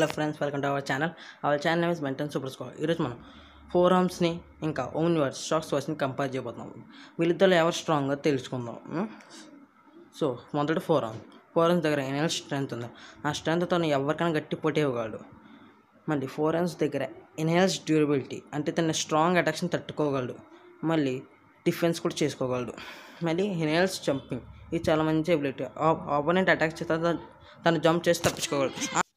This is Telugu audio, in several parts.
Hello friends welcome to our channel our channel name is మెంటన్ సూపర్ స్కోర్ ఈరోజు మనం ఫోర్ ఆర్మ్స్ని ఇంకా ఓన్ వర్డ్స్ షాక్స్ వర్స్ని కంపేర్ చేయబోతున్నాం వీళ్ళిద్దరు ఎవరు స్ట్రాంగ్గా తెలుసుకుందాం ఉం? సో మొదటి ఫోర్ ఆర్మ్ ఫోర్ ఆర్మ్స్ దగ్గర ఎనల్ స్ట్రెంత్ ఉంది ఆ స్ట్రెంత్తో ఎవరికైనా గట్టి పోటీ ఇవ్వగలడు మళ్ళీ ఫోర్ ఆర్మ్స్ దగ్గర ఎన్హాన్స్ డ్యూరబిలిటీ అంటే తన స్ట్రాంగ్ అటాక్స్ని తట్టుకోగలడు మళ్ళీ డిఫెన్స్ కూడా చేసుకోగలడు మళ్ళీ ఎన్హాన్స్ జంపింగ్ ఇది చాలా మంచి ఎబిలిటీ ఆపోనెంట్ అటాక్ చేస్తే తను- తను జంప్ చేసి తప్పించుకోగలడు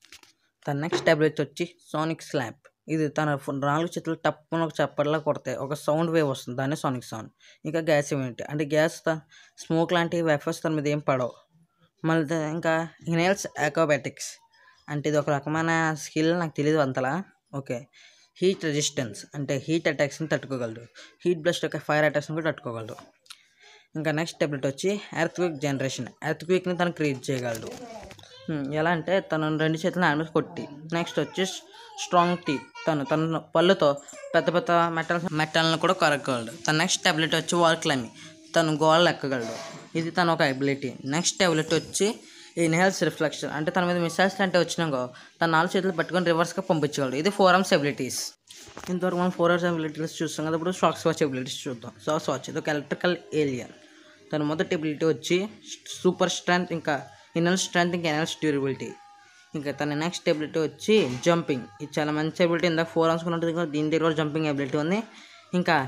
తన నెక్స్ట్ అబిలిటీ వచ్చి సోనిక్ స్లాప్ ఇది తన ఫు- నాలుగు చేతులు టప్పున ఒక చప్పట్లా కొడితే ఒక సౌండ్ వేవ్ వస్తుంది దాన్ని సోనిక్ సౌండ్ ఇంకా గ్యాస్ ఇమ్యూనిటీ అంటే గ్యాస్ స్మోక్ లాంటి వెఫర్స్ తన మీద ఏం పడవు మళ్ళీ ద- ఇంకా ఇనెల్స్ అకోబాటిక్స్ అంటే ఇది ఒక రకమైన స్కిల్ నాకు తెలియదు అంతలా ఓకే హీట్ రెసిస్టెన్స్ అంటే హీట్ అటాక్స్ని తట్టుకోగలడు హీట్ బ్లస్ట్ యొక్క ఫైర్ అటాక్స్ని కూడా తట్టుకోగలడు ఇంకా నెక్స్ట్ టెబ్లెట్ వచ్చి ఎర్త్ క్విక్ జనరేషన్ ఎర్త్ క్విక్ని తను క్రియేట్ చేయగలడు హ్మ్, ఎలా అంటే తను రెండు చేతులను ఆమె కొట్టి నెక్స్ట్ వచ్చి స్ట్రాంగ్ టీ తను తన పళ్ళుతో పెద్ద పెద్ద మెటల్ మెటల్ని కూడా కొరగలడు తన నెక్స్ట్ టాబ్లెట్ వచ్చి వాల్ క్లైంబింగ్ తను గోడలు ఎక్కగలడు ఇది తన ఒక అబిలిటీ నెక్స్ట్ టాబ్లెట్ వచ్చి ఇన్హెల్స్ రిఫ్లెక్షన్ అంటే తన మీద మిసైల్స్ అంటే వచ్చినాకో తన నాలుగు చేతులు పట్టుకొని రివర్స్గా పంపించగలడు ఇది ఫోర్ ఆర్మ్స్ అబిలిటీస్ ఇంతవరకు మనం ఫోర్ ఆర్మ్స్ అబిలిటీస్ చూస్తాం కదా ఇప్పుడు షాక్స్ వాచ్ అబిలిటీస్ చూద్దాం షాక్స్ వాచ్ ఇది ఒక ఎలక్ట్రికల్ ఏలియన్ తన మొదటి ఎబిలిటీ వచ్చి సూపర్ స్ట్రెంత్ ఇంకా ఇన్నర్ స్ట్రెంత్ ఇంకా ఎనర్స్ డ్యూరబిలిటీ ఇంకా తన నెక్స్ట్ ఎబిలిటీ వచ్చి జంపింగ్ ఇది చాలా మంచి ఎబిలిటీ ఇందాక ఫోర్ ఆర్మ్స్ ఉంటుంది ఇంకా దీని దగ్గర కూడా జంపింగ్ ఎబిలిటీ ఉంది ఇంకా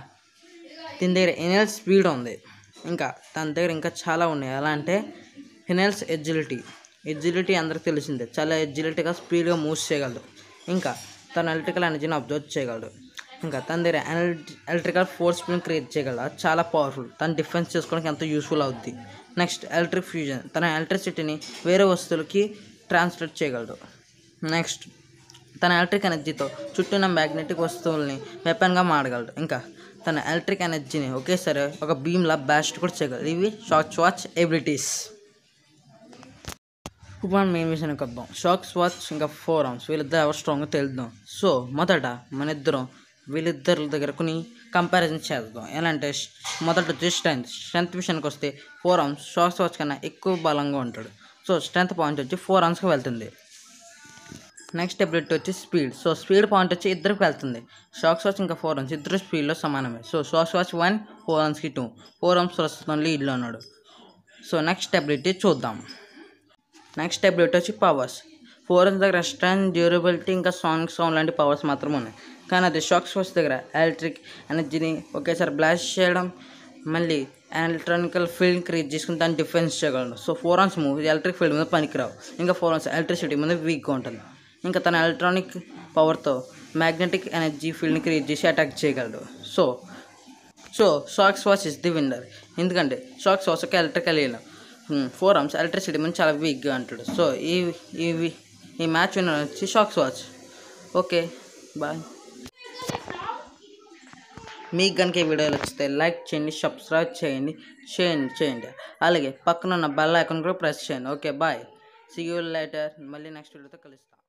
దీని దగ్గర ఎనల్ స్పీడ్ ఉంది ఇంకా తన దగ్గర ఇంకా చాలా ఉన్నాయి ఎలా అంటే ఎనల్స్ ఎజిలిటీ ఎజిలిటీ అందరికి తెలిసిందే చాలా ఎజిలిటీగా స్పీడ్గా మూవ్ చేయగలడు ఇంకా తన ఎలక్ట్రికల్ ఎనర్జీని అబ్జర్వ్ చేయగలడు ఇంకా తన దగ్గర ఎలక్ట్రికల్ ఫోర్స్ స్పీడ్ క్రియేట్ చేయగలడు అది చాలా పవర్ఫుల్ తను డిఫెన్స్ చేసుకోవడానికి ఎంతో యూస్ఫుల్ అవుద్ది నెక్స్ట్ ఎలక్ట్రిక్ ఫ్యూజన్ తన ఎలక్ట్రిసిటీని వేరే వస్తువులకి ట్రాన్స్ఫర్ చేయగలడు నెక్స్ట్ తన ఎలక్ట్రిక్ ఎనర్జీతో చుట్టూ ఉన్న మ్యాగ్నెటిక్ వస్తువుల్ని వెపన్గా మాడగలడు ఇంకా తన ఎలక్ట్రిక్ ఎనర్జీని ఒకేసారి ఒక బీమ్లా బ్యాస్ట్ కూడా చేయగలడు ఇవి షాక్ వాచ్ ఎబిలిటీస్ ఇప్పుడు మనం మెయిన్ విషయానికి వద్దాం షాక్స్ వాచ్ ఇంకా ఫోర్ ఆర్మ్స్ వీళ్ళిద్దరు ఎవరు స్ట్రాంగ్గా తెలుద్దాం సో మొదట మన ఇద్దరం వీళ్ళిద్దరి దగ్గర కొన్ని కంపారిజన్ చేద్దాం ఎలా అంటే sh- మొదట వచ్చి స్ట్రెంత్ స్ట్రెంత్ విషయానికి వస్తే ఫోర్ ఆర్మ్స్ షాక్స్ వాచ్ కన్నా ఎక్కువ బలంగా ఉంటాడు సో స్ట్రెంత్ పాయింట్ వచ్చి ఫోర్ ఆర్మ్స్కి వెళ్తుంది నెక్స్ట్ ఎబిలిటీ వచ్చి స్పీడ్ సో స్పీడ్ పాయింట్ వచ్చి ఇద్దరికి వెళ్తుంది షాక్స్ వాచ్ ఇంకా ఫోర్ రన్స్ ఇద్దరు స్పీడ్లో సమానమే so Shocksquatch one four రన్స్కి టూ ఫోర్ రన్స్ ప్రస్తుతం లీడ్లో ఉన్నాడు సో నెక్స్ట్ ఎబిలిటీ చూద్దాం నెక్స్ట్ ఎబిలిటీ వచ్చి పవర్స్ ఫోర్ రన్స్ దగ్గర స్ట్రెంత్ డ్యూరబిలిటీ ఇంకా సాంగ్ సౌండ్ లాంటి పవర్స్ మాత్రమే ఉన్నాయి కానీ అది షాక్స్ వాచ్ దగ్గర ఎలక్ట్రిక్ ఎనర్జీని ఒకేసారి బ్లాస్ట్ చేయడం మళ్ళీ ఎలక్ట్రానికల్ ఫీల్డ్ క్రియేట్ చేసుకుని దాన్ని డిఫెన్స్ చేయగలడు so four arms move electric field మీద పనికిరావు ఇంకా ఫోర్ ఆన్స్ ఎలక్ట్రిసిటీ మీద వీక్గా ఉంటుంది ఇంకా తన ఎలక్ట్రానిక్ పవర్తో మ్యాగ్నెటిక్ ఎనర్జీ ఫీల్డ్ని క్రియేట్ చేసి అటాక్ చేయగలడు so so Shocksquatch is the winner ఎందుకంటే షాక్స్ వాచ్ ఒక ఎలక్ట్రికల్ ఫోర్ ఆర్మ్స్ ఎలక్ట్రిసిటీ మీద చాలా వీక్గా అంటాడు సో ఈ ఈ ఈ మ్యాచ్ విన్నర్ వచ్చి షాక్స్ వాచ్ ఓకే బాయ్ మీకు కనుక ఈ వీడియోలు వచ్చితే లైక్ చేయండి సబ్స్క్రైబ్ చేయండి చేయండి చేయండి అలాగే పక్కన ఉన్న బెల్ ఐకాన్ కూడా ప్రెస్ చేయండి okay bye see you later మళ్ళీ నెక్స్ట్ వీడియోతో కలుస్తాం